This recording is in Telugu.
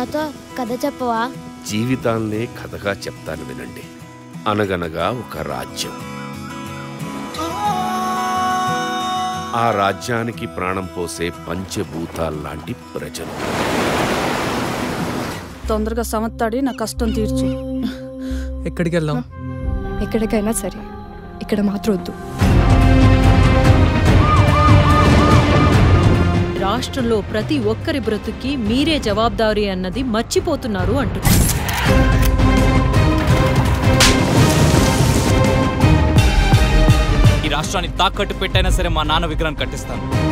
తాత కథ చెప్పవా జీవితాన్నే కథగా చెప్తాను వినండి అనగనగా ఒక రాజ్యం ఆ రాజ్యానికి ప్రాణం పోసే పంచభూతాల్లాంటి ప్రజలు తొందరగా సమత్తాడి నా కష్టం తీర్చు ఎక్కడికి వెళ్దాం ఎక్కడికైనా సరే ఇక్కడ మాత్రం వద్దు రాష్ట్రంలో ప్రతి ఒక్కరి బ్రతుక్కి మీరే జవాబారి అన్నది మర్చిపోతున్నారు అంటున్నారు ఈ రాష్ట్రాన్ని తాకట్టు పెట్టైనా సరే మా నాన్న విగ్రహం కట్టిస్తాను